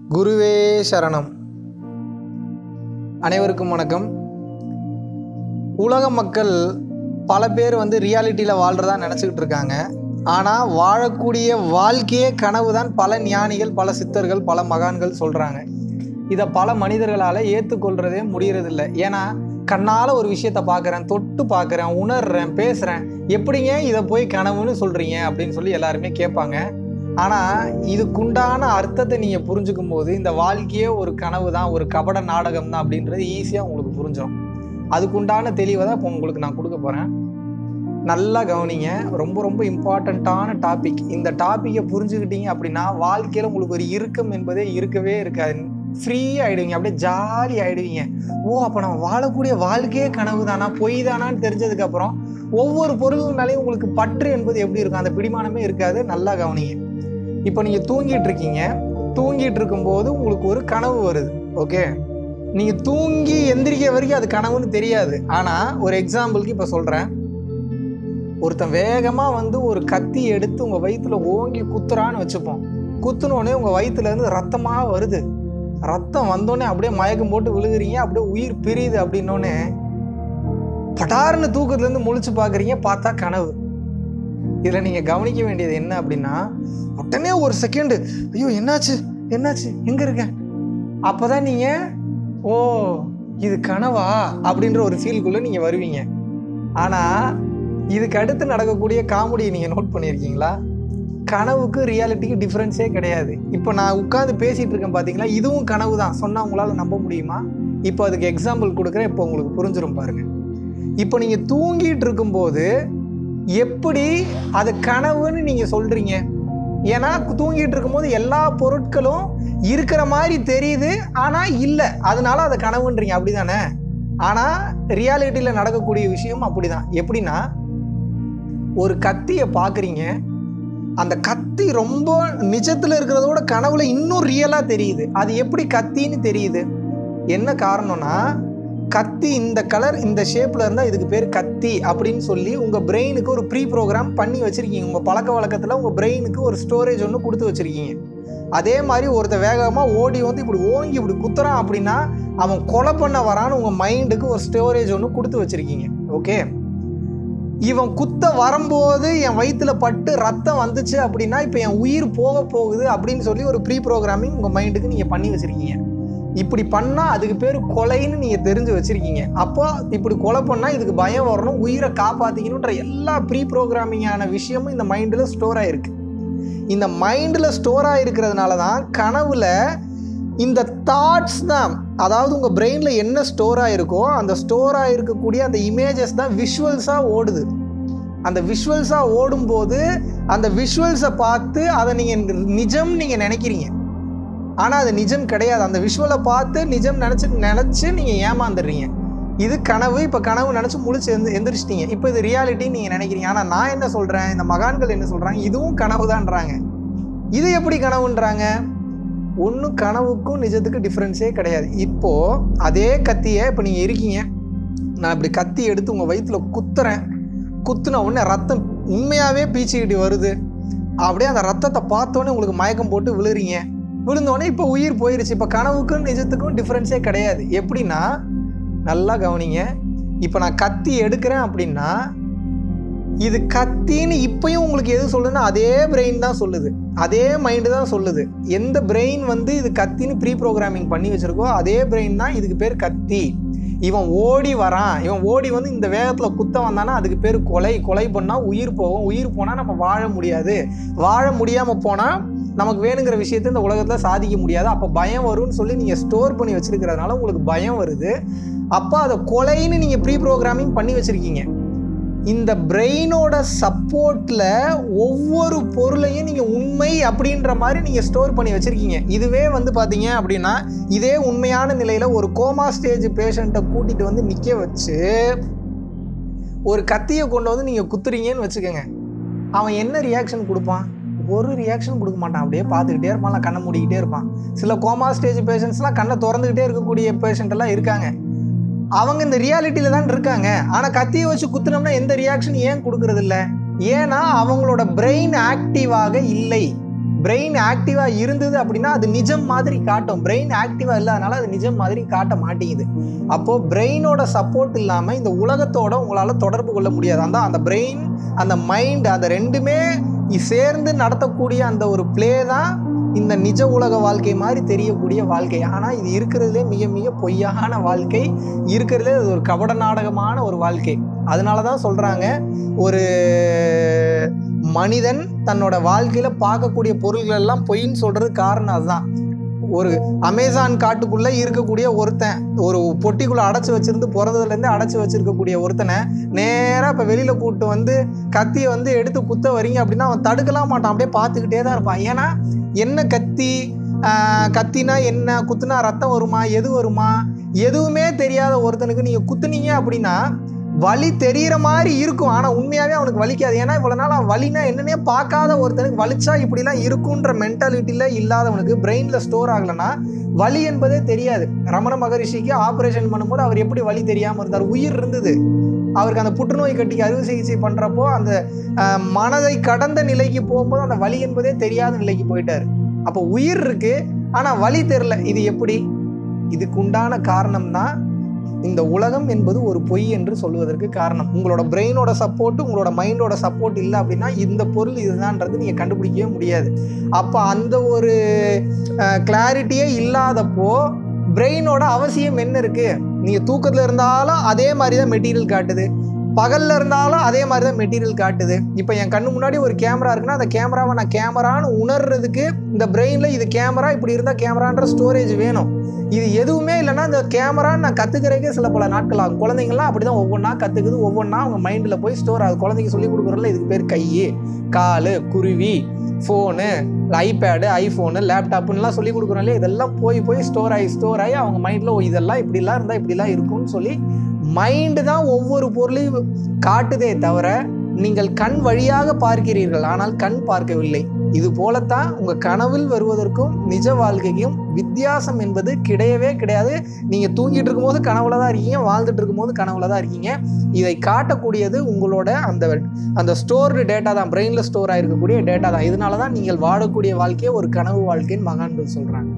குருவே சரணம் அனைவருக்கும் வணக்கம் உலக மக்கள் பல பேர் வந்து ரியாலிட்டியில் வாழ்கிறதா நினச்சிக்கிட்டு இருக்காங்க ஆனால் வாழக்கூடிய வாழ்க்கையே கனவு தான் பல ஞானிகள் பல சித்தர்கள் பல மகான்கள் சொல்கிறாங்க இதை பல மனிதர்களால் ஏற்றுக்கொள்கிறதே முடியறதில்ல ஏன்னா கண்ணால் ஒரு விஷயத்தை பார்க்குறேன் தொட்டு பார்க்குறேன் உணர்றேன் பேசுகிறேன் எப்படிங்க இதை போய் கனவுன்னு சொல்கிறீங்க அப்படின்னு சொல்லி எல்லாருமே கேட்பாங்க ஆனால் இதுக்குண்டான அர்த்தத்தை நீங்கள் புரிஞ்சுக்கும் போது இந்த வாழ்க்கையே ஒரு கனவு தான் ஒரு கபட நாடகம் தான் அப்படின்றது ஈஸியாக உங்களுக்கு புரிஞ்சிடும் அதுக்குண்டான தெளிவை தான் இப்போ உங்களுக்கு நான் கொடுக்க போகிறேன் நல்லா கவனிங்க ரொம்ப ரொம்ப இம்பார்ட்டண்ட்டான டாபிக் இந்த டாப்பிக்கை புரிஞ்சுக்கிட்டீங்க அப்படின்னா வாழ்க்கையில் உங்களுக்கு ஒரு இறுக்கம் என்பதே இருக்கவே இருக்காது ஃப்ரீ ஆகிடுவீங்க அப்படியே ஜாலி ஆகிடுவீங்க ஓ அப்போ நம்ம வாழக்கூடிய வாழ்க்கையே கனவு தானா பொய் தானான்னு தெரிஞ்சதுக்கப்புறம் ஒவ்வொரு பொருள் மேலேயும் உங்களுக்கு பற்று என்பது எப்படி இருக்கும் அந்த பிடிமானமே இருக்காது நல்லா கவனிங்க இப்போ நீங்கள் தூங்கிட்டு இருக்கீங்க தூங்கிட்டு இருக்கும்போது உங்களுக்கு ஒரு கனவு வருது ஓகே நீங்கள் தூங்கி எந்திரிக்க வரைக்கும் அது கனவுன்னு தெரியாது ஆனால் ஒரு எக்ஸாம்பிளுக்கு இப்போ சொல்கிறேன் ஒருத்தன் வேகமாக வந்து ஒரு கத்தி எடுத்து உங்கள் வயிற்றுல ஓங்கி குத்துறான்னு வச்சுப்போம் குத்துனோடனே உங்கள் வயிற்றுலேருந்து ரத்தமாக வருது ரத்தம் வந்தோடனே அப்படியே மயக்கம் போட்டு விழுகுறீங்க அப்படியே உயிர் பிரியுது அப்படின்னோடனே பட்டாருன்னு தூக்கத்துலேருந்து முழிச்சு பார்க்குறீங்க பார்த்தா கனவு இதில் நீங்கள் கவனிக்க வேண்டியது என்ன அப்படின்னா உடனே ஒரு செகண்டு ஐயோ என்னாச்சு என்னாச்சு எங்கே இருக்க அப்போ தான் நீங்கள் ஓ இது கனவா அப்படின்ற ஒரு ஃபீல்குள்ளே நீங்கள் வருவீங்க ஆனால் இதுக்கு அடுத்து நடக்கக்கூடிய காமெடியை நீங்கள் நோட் பண்ணியிருக்கீங்களா கனவுக்கு ரியாலிட்டிக்கு டிஃப்ரென்ஸே கிடையாது இப்போ நான் உட்காந்து பேசிகிட்டு இருக்கேன் பார்த்தீங்களா இதுவும் கனவு தான் சொன்னால் உங்களால் நம்ப முடியுமா இப்போ அதுக்கு எக்ஸாம்பிள் கொடுக்குறேன் இப்போ உங்களுக்கு புரிஞ்சிடும் பாருங்கள் இப்போ நீங்கள் தூங்கிட்டு இருக்கும்போது எப்படி அது கனவுன்னு நீங்கள் சொல்கிறீங்க ஏன்னா தூங்கிட்டு இருக்கும்போது எல்லா பொருட்களும் இருக்கிற மாதிரி தெரியுது ஆனால் இல்லை அதனால அதை கனவுன்றீங்க அப்படி தானே ஆனால் ரியாலிட்டியில் நடக்கக்கூடிய விஷயம் அப்படி தான் எப்படின்னா ஒரு கத்தியை பார்க்குறீங்க அந்த கத்தி ரொம்ப நிஜத்தில் இருக்கிறதோட கனவுல இன்னும் ரியலாக தெரியுது அது எப்படி கத்தின்னு தெரியுது என்ன காரணம்னா கத்தி இந்த கலர் இந்த ஷேப்பில் இருந்தால் இதுக்கு பேர் கத்தி அப்படின்னு சொல்லி உங்கள் பிரெயினுக்கு ஒரு ப்ரீ ப்ரோக்ராம் பண்ணி வச்சுருக்கீங்க உங்கள் பழக்க வழக்கத்தில் உங்கள் பிரெயினுக்கு ஒரு ஸ்டோரேஜ் ஒன்று கொடுத்து வச்சுருக்கீங்க அதே மாதிரி ஒருத்தர் வேகமாக ஓடி வந்து இப்படி ஓங்கி இப்படி குத்துறான் அப்படின்னா அவன் கொலை பண்ண வரான்னு உங்கள் மைண்டுக்கு ஒரு ஸ்டோரேஜ் ஒன்று கொடுத்து வச்சுருக்கீங்க ஓகே இவன் குத்த வரும்போது என் வயிற்றுல பட்டு ரத்தம் வந்துச்சு அப்படின்னா இப்போ என் உயிர் போக போகுது அப்படின்னு சொல்லி ஒரு ப்ரீ ப்ரோக்ராமிங் உங்கள் மைண்டுக்கு நீங்கள் பண்ணி வச்சுருக்கீங்க இப்படி பண்ணால் அதுக்கு பேர் கொலைன்னு நீங்கள் தெரிஞ்சு வச்சுருக்கீங்க அப்போ இப்படி கொலை பண்ணால் இதுக்கு பயம் வரணும் உயிரை காப்பாற்றிக்கணுன்ற எல்லா ப்ரீ ப்ரோக்ராமிங்கான விஷயமும் இந்த மைண்டில் ஸ்டோர் ஆகிருக்கு இந்த மைண்டில் ஸ்டோர் ஆகிருக்கிறதுனால தான் கனவுல இந்த தாட்ஸ் தான் அதாவது உங்கள் பிரெயினில் என்ன ஸ்டோர் ஆகிருக்கோ அந்த ஸ்டோர் ஆகிருக்கக்கூடிய அந்த இமேஜஸ் தான் விஷுவல்ஸாக ஓடுது அந்த விஷுவல்ஸாக ஓடும்போது அந்த விஷுவல்ஸை பார்த்து அதை நீங்கள் நிஜம் நீங்கள் நினைக்கிறீங்க ஆனால் அது நிஜம் கிடையாது அந்த விஷுவலை பார்த்து நிஜம் நினச்சி நினச்சி நீங்கள் ஏமாந்துடுறீங்க இது கனவு இப்போ கனவு நினச்சி முழிச்சு எந்த எந்திரிச்சிட்டீங்க இப்போ இது ரியாலிட்டின்னு நீங்கள் நினைக்கிறீங்க ஆனால் நான் என்ன சொல்கிறேன் இந்த மகான்கள் என்ன சொல்கிறாங்க இதுவும் கனவு தான்றாங்க இது எப்படி கனவுன்றாங்க ஒன்றும் கனவுக்கும் நிஜத்துக்கும் டிஃப்ரென்ஸே கிடையாது இப்போது அதே கத்தியை இப்போ நீங்கள் இருக்கீங்க நான் இப்படி கத்தி எடுத்து உங்கள் வயிற்றில் குத்துறேன் குத்துன உடனே ரத்தம் உண்மையாகவே பீச்சிக்கிட்டு வருது அப்படியே அந்த ரத்தத்தை பார்த்தோன்னே உங்களுக்கு மயக்கம் போட்டு விழுறீங்க விழுந்தோடனே இப்போ உயிர் போயிருச்சு இப்போ கனவுக்கும் நிஜத்துக்கும் டிஃப்ரென்ஸே கிடையாது எப்படின்னா நல்லா கவனிங்க இப்போ நான் கத்தி எடுக்கிறேன் அப்படின்னா இது கத்தின்னு இப்பயும் உங்களுக்கு எது சொல்லுதுன்னா அதே பிரெயின் தான் சொல்லுது அதே மைண்டு தான் சொல்லுது எந்த பிரெயின் வந்து இது கத்தின்னு ப்ரீ ப்ரோக்ராமிங் பண்ணி வச்சுருக்கோ அதே பிரெயின் தான் இதுக்கு பேர் கத்தி இவன் ஓடி வரான் இவன் ஓடி வந்து இந்த வேகத்தில் குத்த வந்தானா அதுக்கு பேர் கொலை கொலை பண்ணால் உயிர் போகும் உயிர் போனால் நம்ம வாழ முடியாது வாழ முடியாமல் போனால் நமக்கு வேணுங்கிற விஷயத்தை இந்த உலகத்தில் சாதிக்க முடியாது அப்போ பயம் வரும்னு சொல்லி நீங்கள் ஸ்டோர் பண்ணி வச்சுருக்கிறதுனால உங்களுக்கு பயம் வருது அப்போ அதை கொலைன்னு நீங்கள் ப்ரீ ப்ரோக்ராமிங் பண்ணி வச்சுருக்கீங்க இந்த பிரெயினோட சப்போர்ட்டில் ஒவ்வொரு பொருளையும் நீங்கள் உண்மை அப்படின்ற மாதிரி நீங்கள் ஸ்டோர் பண்ணி வச்சுருக்கீங்க இதுவே வந்து பார்த்தீங்க அப்படின்னா இதே உண்மையான நிலையில் ஒரு கோமா ஸ்டேஜ் பேஷண்ட்டை கூட்டிகிட்டு வந்து நிற்க வச்சு ஒரு கத்தியை கொண்டு வந்து நீங்கள் குத்துறீங்கன்னு வச்சுக்கோங்க அவன் என்ன ரியாக்ஷன் கொடுப்பான் ஒரு ரியாக்ஷன் கொடுக்க மாட்டான் அப்படியே பார்த்துக்கிட்டே இருப்பான் கண்ணை மூடிக்கிட்டே இருப்பான் சில கோமா ஸ்டேஜ் பேஷண்ட்ஸ்லாம் கண்ணை திறந்துக்கிட்டே இருக்கக்கூடிய பேஷண்ட் எல்லாம் இருக்காங்க அவங்க இந்த ரியாலிட்டியில தான் இருக்காங்க ஆனால் கத்தியை வச்சு குத்துனோம்னா எந்த ரியாக்ஷன் ஏன் கொடுக்கறது இல்ல ஏன்னா அவங்களோட பிரெயின் ஆக்டிவாக இல்லை பிரெயின் ஆக்டிவாக இருந்தது அப்படின்னா அது நிஜம் மாதிரி காட்டும் பிரெயின் ஆக்டிவாக இல்லாதனால அது நிஜம் மாதிரி காட்ட மாட்டேங்குது அப்போது பிரெயினோட சப்போர்ட் இல்லாமல் இந்த உலகத்தோட உங்களால் தொடர்பு கொள்ள முடியாது அந்த அந்த பிரெயின் அந்த மைண்ட் அந்த ரெண்டுமே சேர்ந்து நடத்தக்கூடிய அந்த ஒரு ப்ளே தான் இந்த நிஜ உலக வாழ்க்கை மாதிரி தெரியக்கூடிய வாழ்க்கை ஆனால் இது இருக்கிறதுலே மிக மிக பொய்யான வாழ்க்கை இருக்கிறதுலே இது ஒரு கபட நாடகமான ஒரு வாழ்க்கை அதனால தான் சொல்கிறாங்க ஒரு மனிதன் தன்னோட வாழ்க்கையில் பார்க்கக்கூடிய பொருள்கள் எல்லாம் பொய்ன்னு சொல்கிறது காரணம் அதுதான் ஒரு அமேசான் காட்டுக்குள்ளே இருக்கக்கூடிய ஒருத்தன் ஒரு பொட்டிக்குள்ளே அடைச்சி வச்சிருந்து பிறந்ததுலேருந்து அடைச்சி வச்சிருக்கக்கூடிய ஒருத்தனை நேராக இப்போ வெளியில் கூப்பிட்டு வந்து கத்தியை வந்து எடுத்து குத்த வரீங்க அப்படின்னா அவன் தடுக்கலாம் மாட்டான் அப்படியே பார்த்துக்கிட்டே தான் இருப்பான் ஏன்னா என்ன கத்தி ஆஹ், கத்தினா என்ன குத்துனா ரத்தம் வருமா எது வருமா எதுவுமே தெரியாத ஒருத்தனுக்கு நீங்கள் குத்துனீங்க அப்படின்னா வலி தெரியிற மாதிரி இருக்கும் ஆனால் உண்மையாகவே அவனுக்கு வலிக்காது ஏன்னா இவ்வளோ நாள் அவன் வலினா என்னன்னே பார்க்காத ஒருத்தனுக்கு வலிச்சா இப்படிலாம் இருக்குன்ற மென்டாலிட்டியில் இல்லாதவனுக்கு பிரெயினில் ஸ்டோர் ஆகலைன்னா வலி என்பதே தெரியாது ரமண மகரிஷிக்கு ஆப்ரேஷன் பண்ணும்போது அவர் எப்படி வலி தெரியாமல் இருந்தார் உயிர் இருந்தது அவருக்கு அந்த புற்றுநோய் கட்டிக்கு அறுவை சிகிச்சை பண்ணுறப்போ அந்த ஆஹ், மனதை கடந்த நிலைக்கு போகும்போது அந்த வலி என்பதே தெரியாத நிலைக்கு போயிட்டார் அப்போ உயிர் இருக்கு ஆனால் வலி தெரில இது எப்படி இதுக்கு உண்டான காரணம் தான் இந்த உலகம் என்பது ஒரு பொய் என்று சொல்வதற்கு காரணம் உங்களோட பிரெயினோட சப்போர்ட் உங்களோட மைண்டோட சப்போர்ட் இல்லை அப்படின்னா இந்த பொருள் இதுதான்றது நீங்கள் கண்டுபிடிக்கவே முடியாது அப்போ அந்த ஒரு கிளாரிட்டியே இல்லாதப்போ பிரெயினோட அவசியம் என்ன இருக்கு நீங்கள் தூக்கத்தில் இருந்தாலும் அதே மாதிரி தான் மெட்டீரியல் காட்டுது பகல்ல இருந்தாலும் அதே மாதிரி தான் மெட்டீரியல் காட்டுது இப்போ என் கண்ணு முன்னாடி ஒரு கேமரா இருக்குன்னா அந்த கேமராவை நான் கேமரான்னு உணர்றதுக்கு இந்த பிரெயினில் இது கேமரா இப்படி இருந்தால் கேமரான்ற ஸ்டோரேஜ் வேணும் இது எதுவுமே இல்லைன்னா இந்த கேமரான்னு நான் கற்றுக்கிறதுக்கே சில பல நாட்கள் ஆகும் குழந்தைங்களாம் அப்படி தான் ஒவ்வொன்றா கற்றுக்குது ஒவ்வொன்றா அவங்க மைண்டில் போய் ஸ்டோர் ஆகுது குழந்தைங்க சொல்லி கொடுக்குறதுல இதுக்கு பேர் கை கால் குருவி ஃபோனு ஐபேடு ஐஃபோனு லேப்டாப்புன்னெலாம் சொல்லி கொடுக்குறோம் இல்லையா இதெல்லாம் போய் போய் ஸ்டோர் ஆகி ஸ்டோர் ஆகி அவங்க மைண்டில் ஓ இதெல்லாம் இப்படிலாம் இருந்தால் இப்படிலாம் இருக்கும்னு சொல்லி மைண்டு தான் ஒவ்வொரு பொருளையும் காட்டுதே தவிர நீங்கள் கண் வழியாக பார்க்கிறீர்கள் ஆனால் கண் பார்க்கவில்லை இது போலத்தான் உங்கள் கனவில் வருவதற்கும் நிஜ வாழ்க்கைக்கும் வித்தியாசம் என்பது கிடையவே கிடையாது நீங்கள் தூங்கிட்டு இருக்கும்போது கனவுல தான் இருக்கீங்க வாழ்ந்துட்டு இருக்கும்போது கனவுல தான் இருக்கீங்க இதை காட்டக்கூடியது உங்களோட அந்த அந்த ஸ்டோர்டு டேட்டா தான் பிரெயினில் ஸ்டோர் ஆகிருக்கக்கூடிய டேட்டா தான் இதனால தான் நீங்கள் வாழக்கூடிய வாழ்க்கையை ஒரு கனவு வாழ்க்கைன்னு மகான்கள் சொல்கிறாங்க